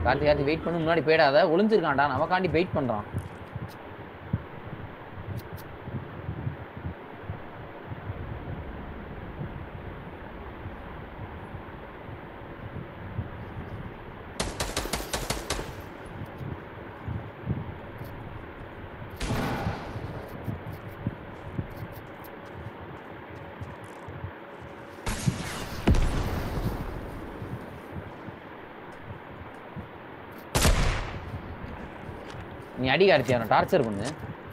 Karthi Karthi wait பண்ணு முன்னாடி போயிடாத ஒளிஞ்சிருக்கான்டா நமக்காண்டி வெயிட் பண்றான் நீ அடி கார்த்தி அவனை டார்ச்சர் பண்ணு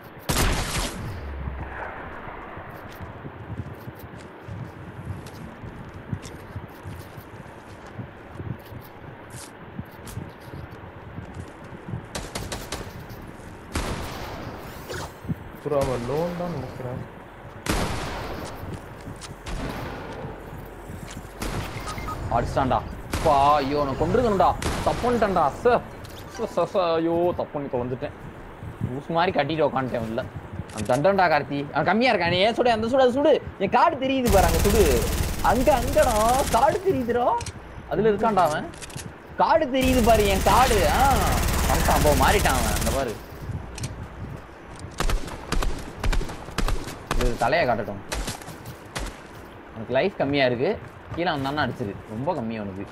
அப்புறம் அவன் லோன் தான் நினைக்கிறேன் அடிச்சிட்டான்டா பா ஐயோ நான் கொண்டிருக்கணும்டா தப்பு பண்ணிட்டேன்டா ச ச, ச, ச, ஐயோ தப்பு பண்ணி தொலைஞ்சிட்டேன் லூஸ் மாதிரி கட்டிட்டு உட்காந்துட்டேன் உள்ள அவன் தண்டன்டா கார்த்தி அவன் கம்மியா இருக்கான் நீ ஏன் சுடு அந்த சுடு அது சுடு என் காடு தெரியுது பாரு அங்க சுடு அங்க அங்கடா காடு தெரியுதுடா அதுல இருக்கான்டா அவன் காடு தெரியுது பாரு என் காடு ஆ வந்துட்டான் போ மாறிட்டான் அவன் அந்த பாரு இது தலையை காட்டட்டும் உனக்கு லைஃப் கம்மியா இருக்கு கீழே வந்தான்னா அடிச்சிரு ரொம்ப கம்மி அவனுக்கு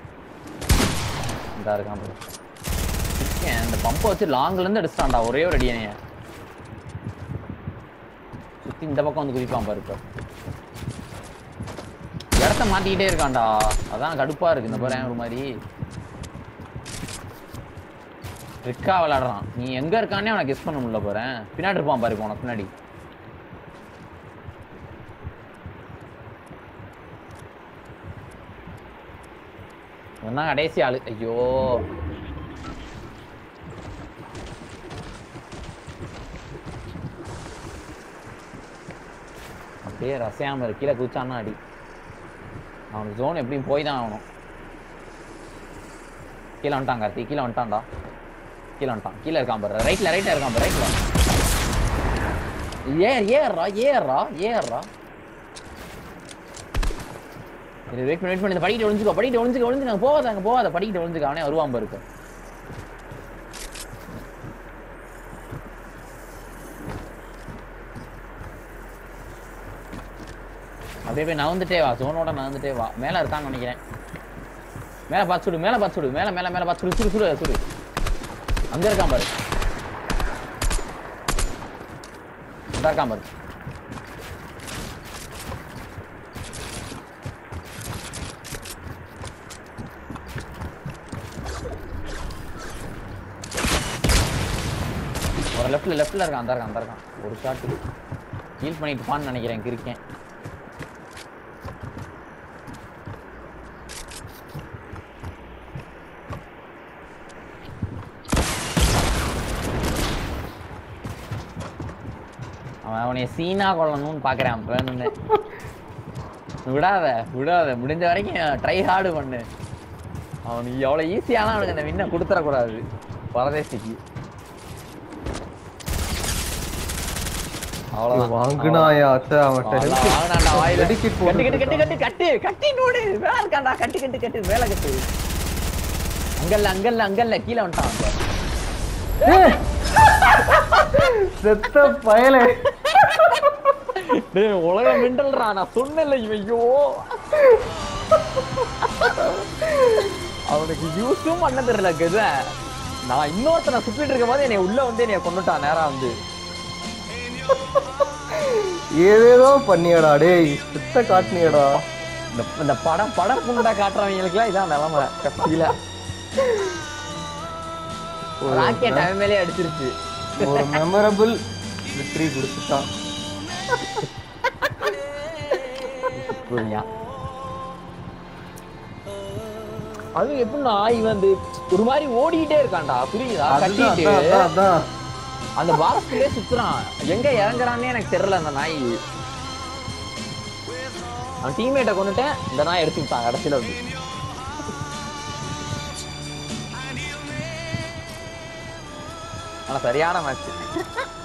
இந்த இருக்கான் பாரு ஏன் இந்த பம்பை வச்சு லாங்ல இருந்து அடிச்சிட்டான்டா ஒரே ஒரு அடியனைய சுத்தி இந்த பக்கம் வந்து குதிப்பான் பாரு இப்ப இடத்த மாத்திக்கிட்டே இருக்கான்டா அதான் கடுப்பா இருக்கு இந்த பாரு ஒரு மாதிரி ட்ரிக்கா விளையாடுறான் நீ எங்க இருக்கானே அவனை கெஸ் பண்ண முடியல பாரு பின்னாடி இருப்பான் பாரு இப்ப உனக்கு பின்னாடி இவன் தான் கடைசி ஆளு ஐயோ அப்படியே ரசையாம இருக்கு கீழே குதிச்சான்னா அடி அவனுக்கு ஜோன் எப்படியும் போய் தான் ஆகணும் கீழே வந்துட்டான் கார்த்தி கீழே வந்துட்டான்டா கீழே வந்துட்டான் கீழே இருக்கான் பாரு ரைட்ல ரைட்ல இருக்கான் பாரு ரைட்ல ஏர் ஏறா ஏறா ஏறா இது வெயிட் பண்ணி வெயிட் பண்ணி இந்த படிக்கிட்டு ஒளிஞ்சுக்கோ படிக்கிட்டு ஒளிஞ்சுக்க ஒளிஞ்சுக்க அங்க போகாத அங்க போகாத படிக்கிட்டு ஒளிஞ்சுக்க அவனே வருவான் பாரு இப்ப அப்படியே போய் நகர்ந்துட்டே வா சோனோட நகர்ந்துட்டே வா மேல இருக்கான்னு நினைக்கிறேன் மேல பார்த்து சுடு மேல பார்த்து சுடு மேல மேல மேல பார்த்து சுடு சுடு சுடு சுடு அங்க இருக்கான் பாரு இந்த இருக்கான் பாரு ஒரு லெஃப்ட்ல லெஃப்ட்ல இருக்கான் அந்த இருக்கான் அந்த இருக்கான் ஒரு ஷாட் ஹீல் பண்ணிட்டு பான்னு நினைக்கிறேன் கிரிக்கேன் அவன் அவனைய சீனா கொள்ளணும்னு பாக்குறான் வேணும்னு விடாத விடாத முடிஞ்ச வரைக்கும் ட்ரை ஹார்டு பண்ணு அவனுக்கு எவ்வளவு ஈஸியாலாம் அவனுக்கு அந்த வின்னை கொடுத்துடக்கூடாது பரதேசிக்கு அவ்வளவுதான் வாங்குனாயா அத்தை அவன்கிட்ட அவ்வளவுதான், வாங்கினான்டா வாயில. Medikit கட்டு, கட்டு, போட்டுட்டு கட்டு, கட்டு, கட்டு, கட்டி நோடு. மேல இருக்கான்டா, கட்டு, கட்டு, கட்டு, மேல கட்டு. அங்கல்ல, அங்கல்ல, அங்கல்ல, கீழே வந்துட்டான் அவன். ஏய்! செத்த பயலே டேய், உலக மிண்டல்றா, நான் சொன்னேன்ல இவன், ஐயோ. அவனுக்கு யூஸும் பண்ண தெரியல கெத நான் இன்னொருத்தனை சுத்திட்டு இருக்கும் போது என்னை உள்ள வந்து என்னைய கொண்டுட்டான் நேரா வந்து ஏதேதோ பண்ணியடா டேய் செத்த காட்டினியடா இந்த இந்த படம் படம் புண்டா காட்டுறவங்களுக்குலாம் இதான் நிலைமை கடைசியில ராக்கெட் அவன் மேலே அடிச்சிருச்சு ஒரு மெமரபிள் விக்டரி கொடுத்துட்டான் புரியா அது எப்படின்னா இவன் வந்து ஒரு மாதிரி ஓடிக்கிட்டே இருக்கான்டா புரியுதா அதுதான் கட்டிட்டு அதான், அதான், அதான். அந்த பாக்ஸ்லயே சுத்துறான் எங்க இறங்குறான்னே எனக்கு தெரியல அந்த நாய் அவன் டீம்மேட்டை கொண்டுட்டேன் இந்த நாய் எடுத்துக்கிட்டான் கடைசியில வந்து ஆனா சரியான மேட்ச்